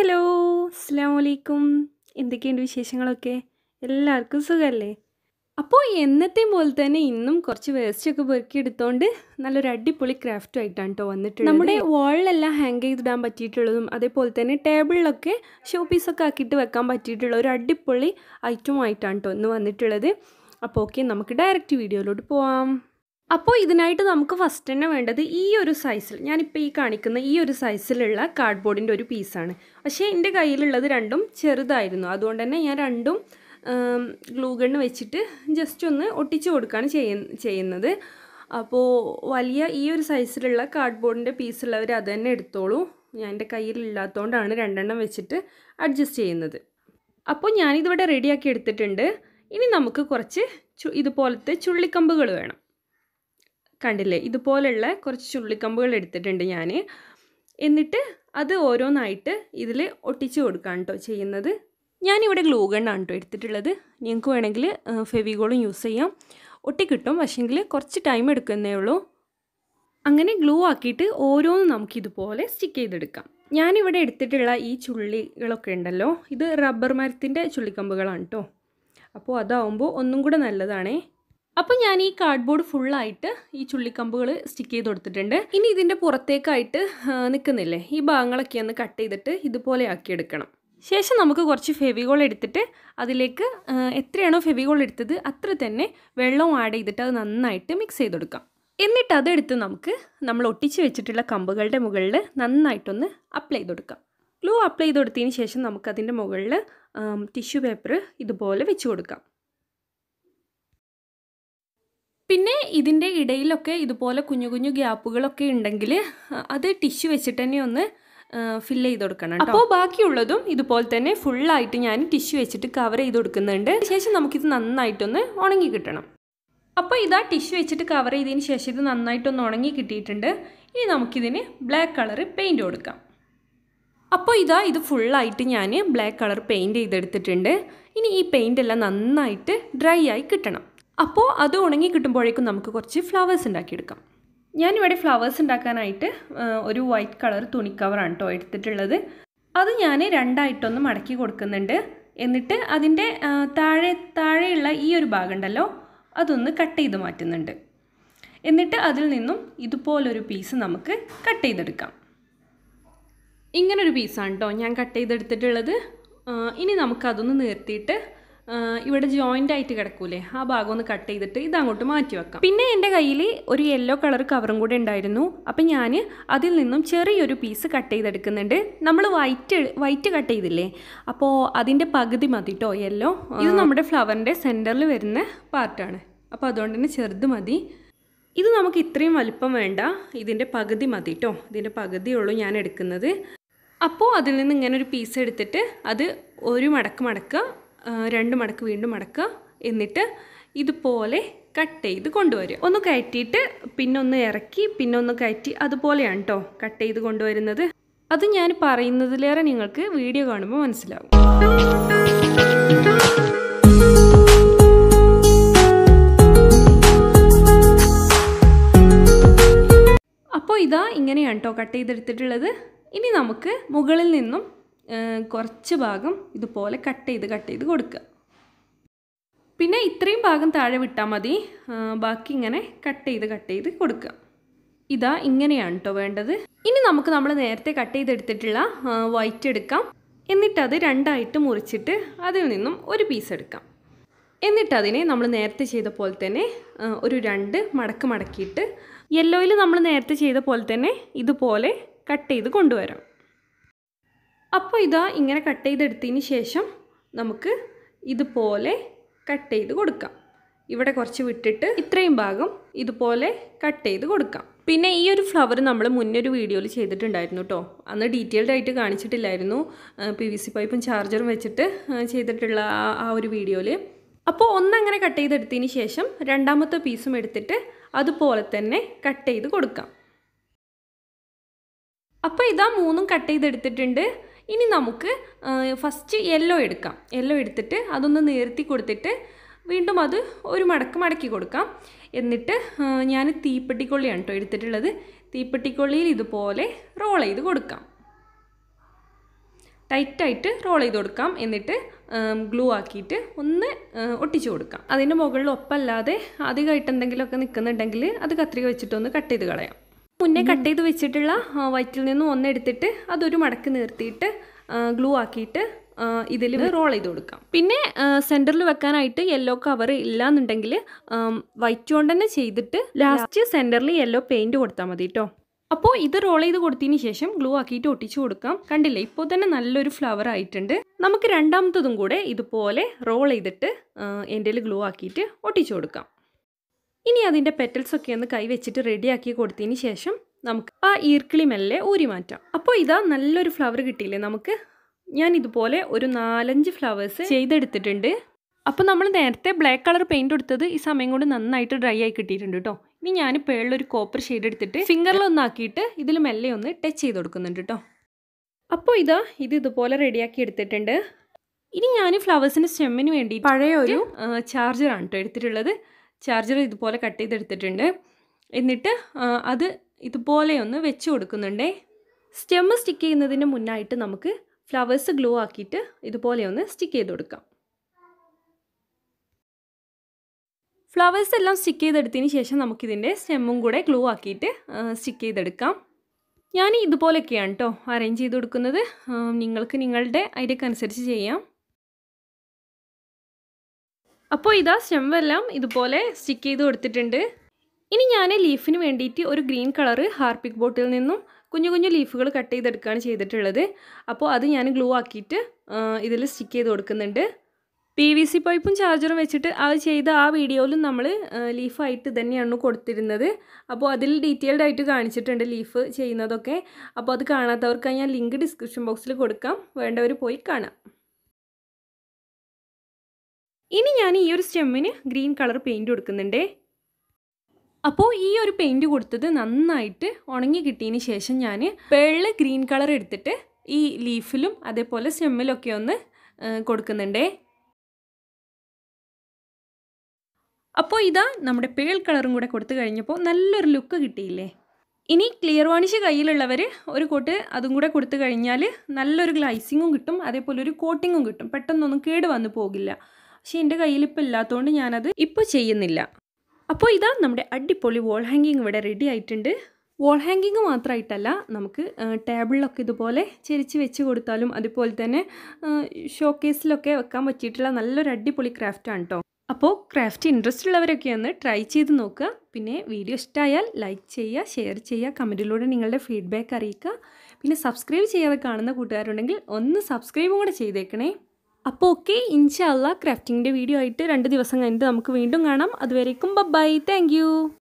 hello അസ്സാം വലൈക്കും എന്തൊക്കെയുണ്ട് വിശേഷങ്ങളൊക്കെ എല്ലാവർക്കും സുഖമല്ലേ അപ്പോൾ എന്നത്തെയും പോലെ തന്നെ ഇന്നും കുറച്ച് വേസ്റ്റൊക്കെ പെറുക്കി എടുത്തോണ്ട് നല്ലൊരു അടിപൊളി ക്രാഫ്റ്റും ആയിട്ടാണ് കേട്ടോ വന്നിട്ടുള്ളത് നമ്മുടെ വാളിലെല്ലാം ഹാങ് ചെയ്തിടാൻ പറ്റിയിട്ടുള്ളതും അതേപോലെ തന്നെ ടേബിളിലൊക്കെ ഷോ പീസൊക്കെ ആക്കിയിട്ട് വെക്കാൻ പറ്റിയിട്ടുള്ള ഒരു അടിപൊളി ഐറ്റം ആയിട്ടാണ് കേട്ടോ ഇന്ന് വന്നിട്ടുള്ളത് അപ്പോൾ ഓക്കെ നമുക്ക് ഡയറക്റ്റ് വീഡിയോയിലോട്ട് പോവാം അപ്പോൾ ഇതിനായിട്ട് നമുക്ക് ഫസ്റ്റ് തന്നെ വേണ്ടത് ഈ ഒരു സൈസിൽ ഞാനിപ്പോൾ ഈ കാണിക്കുന്ന ഈ ഒരു സൈസിലുള്ള കാർഡ്ബോർഡിൻ്റെ ഒരു പീസാണ് പക്ഷേ എൻ്റെ കയ്യിലുള്ളത് രണ്ടും ചെറുതായിരുന്നു അതുകൊണ്ട് തന്നെ ഞാൻ രണ്ടും ഗ്ലൂ ഗണ്ണ് വെച്ചിട്ട് ജസ്റ്റ് ഒന്ന് ഒട്ടിച്ചു കൊടുക്കുകയാണ് ചെയ്യുന്ന ചെയ്യുന്നത് അപ്പോൾ വലിയ ഈ ഒരു സൈസിലുള്ള കാർഡ്ബോർഡിൻ്റെ പീസുള്ളവർ അത് തന്നെ എടുത്തോളൂ ഞാൻ എൻ്റെ കയ്യിലില്ലാത്തതുകൊണ്ടാണ് രണ്ടെണ്ണം വെച്ചിട്ട് അഡ്ജസ്റ്റ് ചെയ്യുന്നത് അപ്പോൾ ഞാനിതിവിടെ റെഡിയാക്കി എടുത്തിട്ടുണ്ട് ഇനി നമുക്ക് കുറച്ച് ചു ഇതുപോലത്തെ ചുള്ളിക്കമ്പുകൾ വേണം കണ്ടില്ലേ ഇതുപോലുള്ള കുറച്ച് ചുള്ളിക്കമ്പുകൾ എടുത്തിട്ടുണ്ട് ഞാൻ എന്നിട്ട് അത് ഓരോന്നായിട്ട് ഇതിൽ ഒട്ടിച്ചു കൊടുക്കുകയാണ് കേട്ടോ ചെയ്യുന്നത് ഞാനിവിടെ ഗ്ലൂ ഗണ്ണാണ് കേട്ടോ എടുത്തിട്ടുള്ളത് നിങ്ങൾക്ക് വേണമെങ്കിൽ ഫെവിഗോളും യൂസ് ചെയ്യാം ഒട്ടിക്കിട്ടും പക്ഷേങ്കിൽ കുറച്ച് ടൈം എടുക്കുന്നേ ഉള്ളൂ അങ്ങനെ ഗ്ലൂ ആക്കിയിട്ട് ഓരോന്നും നമുക്കിതുപോലെ സ്റ്റിക്ക് ചെയ്തെടുക്കാം ഞാനിവിടെ എടുത്തിട്ടുള്ള ഈ ചുള്ളികളൊക്കെ ഉണ്ടല്ലോ ഇത് റബ്ബർ മരത്തിൻ്റെ ചുള്ളിക്കമ്പുകളാണ് കേട്ടോ അപ്പോൾ അതാവുമ്പോൾ ഒന്നും കൂടെ നല്ലതാണേ അപ്പോൾ ഞാൻ ഈ കാർഡ്ബോർഡ് ഫുള്ളായിട്ട് ഈ ചുള്ളിക്കമ്പുകൾ സ്റ്റിക്ക് ചെയ്ത് കൊടുത്തിട്ടുണ്ട് ഇനി ഇതിൻ്റെ പുറത്തേക്കായിട്ട് നിൽക്കുന്നില്ലേ ഈ ഭാഗങ്ങളൊക്കെ ഒന്ന് കട്ട് ചെയ്തിട്ട് ഇതുപോലെ ആക്കിയെടുക്കണം ശേഷം നമുക്ക് കുറച്ച് ഫെവിഗോൾ എടുത്തിട്ട് അതിലേക്ക് എത്രയാണോ ഫെവിഗോൾ എടുത്തത് അത്ര തന്നെ വെള്ളവും ആഡ് ചെയ്തിട്ട് അത് നന്നായിട്ട് മിക്സ് ചെയ്ത് കൊടുക്കാം എന്നിട്ട് അതെടുത്ത് നമുക്ക് നമ്മൾ ഒട്ടിച്ച് വെച്ചിട്ടുള്ള കമ്പുകളുടെ മുകളിൽ നന്നായിട്ടൊന്ന് അപ്ലൈ ചെയ്ത് കൊടുക്കാം ഗ്ലൂ അപ്ലൈ ചെയ്ത് കൊടുത്തതിന് ശേഷം നമുക്കതിൻ്റെ മുകളിൽ ടിഷ്യൂ പേപ്പർ ഇതുപോലെ വെച്ച് കൊടുക്കാം പിന്നെ ഇതിൻ്റെ ഇടയിലൊക്കെ ഇതുപോലെ കുഞ്ഞു കുഞ്ഞു ഗ്യാപ്പുകളൊക്കെ ഉണ്ടെങ്കിൽ അത് ടിഷ്യൂ വെച്ചിട്ട് തന്നെ ഒന്ന് ഫില്ല് ചെയ്ത് കൊടുക്കണം അപ്പോൾ ബാക്കിയുള്ളതും ഇതുപോലെ തന്നെ ഫുള്ളായിട്ട് ഞാൻ ടിഷ്യൂ വെച്ചിട്ട് കവർ ചെയ്ത് കൊടുക്കുന്നുണ്ട് ശേഷം നമുക്കിത് നന്നായിട്ടൊന്ന് ഉണങ്ങി കിട്ടണം അപ്പോൾ ഇതാ ടിഷ്യൂ വെച്ചിട്ട് കവർ ചെയ്തതിന് ശേഷം ഇത് നന്നായിട്ടൊന്ന് ഉണങ്ങി കിട്ടിയിട്ടുണ്ട് ഇനി നമുക്കിതിന് ബ്ലാക്ക് കളർ പെയിൻറ്റ് കൊടുക്കാം അപ്പോൾ ഇതാ ഇത് ഫുള്ളായിട്ട് ഞാൻ ബ്ലാക്ക് കളർ പെയിൻറ്റ് ചെയ്തെടുത്തിട്ടുണ്ട് ഇനി ഈ പെയിൻ്റ് എല്ലാം നന്നായിട്ട് ഡ്രൈ ആയി കിട്ടണം അപ്പോൾ അത് ഉണങ്ങി കിട്ടുമ്പോഴേക്കും നമുക്ക് കുറച്ച് ഫ്ലവേഴ്സ് ഉണ്ടാക്കിയെടുക്കാം ഞാനിവിടെ ഫ്ലവേഴ്സ് ഉണ്ടാക്കാനായിട്ട് ഒരു വൈറ്റ് കളർ തുണിക്കവറാണ് കേട്ടോ എടുത്തിട്ടുള്ളത് അത് ഞാൻ രണ്ടായിട്ടൊന്ന് മടക്കി കൊടുക്കുന്നുണ്ട് എന്നിട്ട് അതിൻ്റെ താഴെ താഴെയുള്ള ഈ ഒരു ഭാഗം ഉണ്ടല്ലോ അതൊന്ന് കട്ട് ചെയ്ത് മാറ്റുന്നുണ്ട് എന്നിട്ട് അതിൽ നിന്നും ഇതുപോലൊരു പീസ് നമുക്ക് കട്ട് ചെയ്തെടുക്കാം ഇങ്ങനൊരു പീസാണ് കേട്ടോ ഞാൻ കട്ട് ചെയ്തെടുത്തിട്ടുള്ളത് ഇനി നമുക്കതൊന്ന് നിർത്തിയിട്ട് ഇവിടെ ജോയിൻ്റ് ആയിട്ട് കിടക്കൂലേ ആ ഭാഗം ഒന്ന് കട്ട് ചെയ്തിട്ട് ഇത് അങ്ങോട്ട് മാറ്റി വെക്കാം പിന്നെ എൻ്റെ കയ്യിൽ ഒരു യെല്ലോ കളർ കവറും കൂടെ ഉണ്ടായിരുന്നു അപ്പം ഞാൻ അതിൽ നിന്നും ചെറിയൊരു പീസ് കട്ട് ചെയ്തെടുക്കുന്നുണ്ട് നമ്മൾ വൈറ്റ് വൈറ്റ് കട്ട് ചെയ്തില്ലേ അപ്പോൾ അതിൻ്റെ പകുതി മതി കേട്ടോ യെല്ലോ ഇത് നമ്മുടെ ഫ്ലവറിൻ്റെ സെൻറ്ററിൽ വരുന്ന പാർട്ടാണ് അപ്പോൾ അതുകൊണ്ട് തന്നെ ചെറുത് മതി ഇത് നമുക്ക് ഇത്രയും വലിപ്പം വേണ്ട ഇതിൻ്റെ പകുതി മതി കേട്ടോ ഇതിൻ്റെ പകുതിയുള്ളൂ ഞാൻ എടുക്കുന്നത് അപ്പോൾ അതിൽ നിന്ന് ഇങ്ങനെ ഒരു പീസ് എടുത്തിട്ട് അത് ഒരു മടക്ക് മടക്കുക രണ്ട് മടക്ക് വീണ്ടും മടക്കുക എന്നിട്ട് ഇതുപോലെ കട്ട് ചെയ്ത് കൊണ്ടുവരിക ഒന്ന് കയറ്റിയിട്ട് പിന്നെ ഒന്ന് ഇറക്കി പിന്നെ ഒന്ന് കയറ്റി അതുപോലെയാണ് കേട്ടോ കട്ട് ചെയ്ത് കൊണ്ടുവരുന്നത് അത് ഞാൻ പറയുന്നതിലേറെ നിങ്ങൾക്ക് വീഡിയോ കാണുമ്പോൾ മനസ്സിലാവും അപ്പോൾ ഇതാ ഇങ്ങനെയാണ് കേട്ടോ കട്ട് ചെയ്തെടുത്തിട്ടുള്ളത് ഇനി നമുക്ക് മുകളിൽ നിന്നും കുറച്ച് ഭാഗം ഇതുപോലെ കട്ട് ചെയ്ത് കട്ട് ചെയ്ത് കൊടുക്കുക പിന്നെ ഇത്രയും ഭാഗം താഴെ വിട്ടാൽ മതി ബാക്കി ഇങ്ങനെ കട്ട് ചെയ്ത് കട്ട് ചെയ്ത് കൊടുക്കുക ഇതാ ഇങ്ങനെയാണ് കേട്ടോ വേണ്ടത് ഇനി നമുക്ക് നമ്മൾ നേരത്തെ കട്ട് ചെയ്തെടുത്തിട്ടുള്ള വൈറ്റ് എടുക്കാം എന്നിട്ടത് രണ്ടായിട്ട് മുറിച്ചിട്ട് അതിൽ നിന്നും ഒരു പീസ് എടുക്കാം എന്നിട്ടതിനെ നമ്മൾ നേരത്തെ ചെയ്ത പോലെ തന്നെ ഒരു രണ്ട് മടക്ക് മടക്കിയിട്ട് യെല്ലോയിൽ നമ്മൾ നേരത്തെ ചെയ്ത പോലെ തന്നെ ഇതുപോലെ കട്ട് ചെയ്ത് കൊണ്ടുവരാം അപ്പോൾ ഇതാ ഇങ്ങനെ കട്ട് ചെയ്തെടുത്തതിന് ശേഷം നമുക്ക് ഇതുപോലെ കട്ട് ചെയ്ത് കൊടുക്കാം ഇവിടെ കുറച്ച് വിട്ടിട്ട് ഇത്രയും ഭാഗം ഇതുപോലെ കട്ട് ചെയ്ത് കൊടുക്കാം പിന്നെ ഈ ഒരു ഫ്ലവർ നമ്മൾ മുന്നൊരു വീഡിയോയിൽ ചെയ്തിട്ടുണ്ടായിരുന്നു കേട്ടോ അന്ന് ഡീറ്റെയിൽഡ് ആയിട്ട് കാണിച്ചിട്ടില്ലായിരുന്നു പി വി സി പൈപ്പും ചാർജറും വെച്ചിട്ട് ചെയ്തിട്ടുള്ള ആ ഒരു വീഡിയോയിൽ അപ്പോൾ ഒന്നങ്ങനെ കട്ട് ചെയ്തെടുത്തതിന് ശേഷം രണ്ടാമത്തെ പീസും എടുത്തിട്ട് അതുപോലെ തന്നെ കട്ട് ചെയ്ത് കൊടുക്കാം അപ്പോൾ ഇതാ മൂന്നും കട്ട് ചെയ്തെടുത്തിട്ടുണ്ട് ഇനി നമുക്ക് ഫസ്റ്റ് യെല്ലോ എടുക്കാം യെല്ലോ എടുത്തിട്ട് അതൊന്ന് നേർത്തി കൊടുത്തിട്ട് വീണ്ടും അത് ഒരു മടക്ക് മടക്കി കൊടുക്കാം എന്നിട്ട് ഞാൻ തീപ്പെട്ടിക്കൊള്ളിയാണ് കേട്ടോ എടുത്തിട്ടുള്ളത് തീപ്പെട്ടിക്കൊള്ളിയിൽ ഇതുപോലെ റോൾ ചെയ്ത് കൊടുക്കാം ടൈറ്റായിട്ട് റോൾ ചെയ്ത് കൊടുക്കാം എന്നിട്ട് ഗ്ലൂ ആക്കിയിട്ട് ഒന്ന് ഒട്ടിച്ചു കൊടുക്കാം അതിൻ്റെ മുകളിൽ ഒപ്പല്ലാതെ അധികമായിട്ട് എന്തെങ്കിലുമൊക്കെ നിൽക്കുന്നുണ്ടെങ്കിൽ അത് കത്രിക വെച്ചിട്ടൊന്ന് കട്ട് ചെയ്ത് കളയാം മുന്നേ കട്ട് ചെയ്ത് വെച്ചിട്ടുള്ള വയറ്റിൽ നിന്നും ഒന്നെടുത്തിട്ട് അതൊരു മടക്ക് നിർത്തിയിട്ട് ഗ്ലൂ ആക്കിയിട്ട് ഇതിൽ റോൾ ചെയ്ത് കൊടുക്കാം പിന്നെ സെൻറ്ററിൽ വെക്കാനായിട്ട് യെല്ലോ കവർ ഇല്ലാന്നുണ്ടെങ്കിൽ വൈറ്റ് കൊണ്ട് തന്നെ ചെയ്തിട്ട് ലാസ്റ്റ് സെൻറ്ററിൽ യെല്ലോ പെയിൻറ്റ് കൊടുത്താൽ മതി കേട്ടോ അപ്പോൾ ഇത് റോൾ ചെയ്ത് കൊടുത്തതിന് ശേഷം ഗ്ലൂ ആക്കിയിട്ട് ഒട്ടിച്ചു കൊടുക്കാം കണ്ടില്ലേ ഇപ്പോൾ തന്നെ നല്ലൊരു ഫ്ലവർ ആയിട്ടുണ്ട് നമുക്ക് രണ്ടാമത്തതും കൂടെ ഇതുപോലെ റോൾ ചെയ്തിട്ട് എൻ്റെ ഗ്ലൂ ആക്കിയിട്ട് ഒട്ടിച്ചു കൊടുക്കാം ഇനി അതിൻ്റെ പെറ്റൽസ് ഒക്കെ ഒന്ന് കൈ വെച്ചിട്ട് റെഡിയാക്കി കൊടുത്തതിന് ശേഷം നമുക്ക് ആ ഈർക്കിളി മെല്ലെ ഊരി മാറ്റാം അപ്പോൾ ഇതാ നല്ലൊരു ഫ്ലവർ കിട്ടിയില്ലേ നമുക്ക് ഞാൻ ഇതുപോലെ ഒരു നാലഞ്ച് ഫ്ലവേഴ്സ് ചെയ്തെടുത്തിട്ടുണ്ട് അപ്പോൾ നമ്മൾ നേരത്തെ ബ്ലാക്ക് കളർ പെയിൻറ് കൊടുത്തത് ഈ സമയം കൊണ്ട് നന്നായിട്ട് ഡ്രൈ ആയി കിട്ടിയിട്ടുണ്ട് കേട്ടോ ഇനി ഞാൻ പേളിലൊരു കോപ്പർ ഷെയ്ഡ് എടുത്തിട്ട് ഫിംഗറിലൊന്നാക്കിയിട്ട് ഇതിൽ മെല്ലെ ഒന്ന് ടച്ച് ചെയ്ത് കൊടുക്കുന്നുണ്ട് കേട്ടോ അപ്പോൾ ഇതാ ഇത് ഇതുപോലെ റെഡിയാക്കി എടുത്തിട്ടുണ്ട് ഇനി ഞാൻ ഫ്ലവേഴ്സിൻ്റെ സ്റ്റെമ്മിന് വേണ്ടി പഴയ ഒരു ചാർജറാണ് കേട്ടോ എടുത്തിട്ടുള്ളത് ചാർജർ ഇതുപോലെ കട്ട് ചെയ്തെടുത്തിട്ടുണ്ട് എന്നിട്ട് അത് ഇതുപോലെ ഒന്ന് വെച്ച് കൊടുക്കുന്നുണ്ടേ സ്റ്റെമ്മ് സ്റ്റിക്ക് ചെയ്യുന്നതിന് മുന്നായിട്ട് നമുക്ക് ഫ്ലവേഴ്സ് ഗ്ലൂ ആക്കിയിട്ട് ഇതുപോലെ ഒന്ന് സ്റ്റിക്ക് ചെയ്ത് കൊടുക്കാം ഫ്ലവേഴ്സ് എല്ലാം സ്റ്റിക്ക് ചെയ്തെടുത്തതിന് ശേഷം നമുക്കിതിൻ്റെ സ്റ്റെമ്മും കൂടെ ഗ്ലൂ ആക്കിയിട്ട് സ്റ്റിക്ക് ചെയ്തെടുക്കാം ഞാൻ ഇതുപോലെയൊക്കെയാണ് കേട്ടോ അറേഞ്ച് ചെയ്ത് കൊടുക്കുന്നത് നിങ്ങൾക്ക് നിങ്ങളുടെ ഐഡിയക്ക് അനുസരിച്ച് ചെയ്യാം അപ്പോൾ ഇതാ സ്റ്റെമ്പെല്ലാം ഇതുപോലെ സ്റ്റിക്ക് ചെയ്ത് കൊടുത്തിട്ടുണ്ട് ഇനി ഞാൻ ലീഫിന് വേണ്ടിയിട്ട് ഒരു ഗ്രീൻ കളറ് ഹാർപ്പിക് ബോട്ടിൽ നിന്നും കുഞ്ഞു കുഞ്ഞു ലീഫുകൾ കട്ട് ചെയ്തെടുക്കുകയാണ് ചെയ്തിട്ടുള്ളത് അപ്പോൾ അത് ഞാൻ ഗ്ലൂ ആക്കിയിട്ട് ഇതിൽ സ്റ്റിക്ക് ചെയ്ത് കൊടുക്കുന്നുണ്ട് പി വി സി പൈപ്പും ചാർജറും വെച്ചിട്ട് അത് ചെയ്ത ആ വീഡിയോയിലും നമ്മൾ ലീഫായിട്ട് തന്നെയാണ് കൊടുത്തിരുന്നത് അപ്പോൾ അതിൽ ഡീറ്റെയിൽഡ് ആയിട്ട് കാണിച്ചിട്ടുണ്ട് ലീഫ് ചെയ്യുന്നതൊക്കെ അപ്പോൾ അത് കാണാത്തവർക്ക് ഞാൻ ലിങ്ക് ഡിസ്ക്രിപ്ഷൻ ബോക്സിൽ കൊടുക്കാം വേണ്ടവർ പോയി കാണാം ഇനി ഞാൻ ഈ ഒരു സ്റ്റെമ്മിന് ഗ്രീൻ കളർ പെയിൻറ് കൊടുക്കുന്നുണ്ടേ അപ്പോൾ ഈ ഒരു പെയിൻറ് കൊടുത്തത് നന്നായിട്ട് ഉണങ്ങി കിട്ടിയതിന് ശേഷം ഞാൻ വെള്ള ഗ്രീൻ കളർ എടുത്തിട്ട് ഈ ലീഫിലും അതേപോലെ സ്റ്റെമ്മിലൊക്കെ ഒന്ന് കൊടുക്കുന്നുണ്ടേ അപ്പോൾ ഇതാ നമ്മുടെ പേൾ കളറും കൂടെ കൊടുത്തു കഴിഞ്ഞപ്പോൾ നല്ലൊരു ലുക്ക് കിട്ടിയില്ലേ ഇനി ക്ലിയർ വാണിഷ് കയ്യിലുള്ളവർ ഒരു കോട്ട് അതും കൂടെ കൊടുത്തു കഴിഞ്ഞാൽ നല്ലൊരു ഗ്ലൈസിങ്ങും കിട്ടും അതേപോലെ ഒരു കോട്ടിങ്ങും കിട്ടും പെട്ടെന്നൊന്നും കേട് വന്നു പോകില്ല പക്ഷേ എൻ്റെ കയ്യിൽ ഇപ്പോൾ ഇല്ലാത്തതുകൊണ്ട് ഞാനത് ഇപ്പോൾ ചെയ്യുന്നില്ല അപ്പോൾ ഇതാ നമ്മുടെ അടിപൊളി വോൾ ഹാങ്കിങ് ഇവിടെ റെഡി ആയിട്ടുണ്ട് വോൾ ഹാങ്കിങ് മാത്രമായിട്ടല്ല നമുക്ക് ടേബിളിലൊക്കെ ഇതുപോലെ ചെരിച്ച് വെച്ച് കൊടുത്താലും അതുപോലെ തന്നെ ഷോക്കേസിലൊക്കെ വെക്കാൻ പറ്റിയിട്ടുള്ള നല്ലൊരു അടിപൊളി ക്രാഫ്റ്റാണ് കേട്ടോ അപ്പോൾ ക്രാഫ്റ്റ് ഇൻട്രസ്റ്റ് ഉള്ളവരൊക്കെ ഒന്ന് ട്രൈ ചെയ്ത് നോക്കുക പിന്നെ വീഡിയോ ഇഷ്ടമായാൽ ലൈക്ക് ചെയ്യുക ഷെയർ ചെയ്യുക കമൻറ്റിലൂടെ നിങ്ങളുടെ ഫീഡ്ബാക്ക് അറിയിക്കുക പിന്നെ സബ്സ്ക്രൈബ് ചെയ്യാതെ കാണുന്ന കൂട്ടുകാരുണ്ടെങ്കിൽ ഒന്ന് സബ്സ്ക്രൈബും കൂടെ ചെയ്തേക്കണേ അപ്പോൾ ഓക്കെ ഇൻഷാല്ല ക്രാഫ്റ്റിങ്ങിൻ്റെ വീഡിയോ ആയിട്ട് രണ്ട് ദിവസം കഴിഞ്ഞിട്ട് നമുക്ക് വീണ്ടും കാണാം അതുവരേക്കും ബൈ താങ്ക്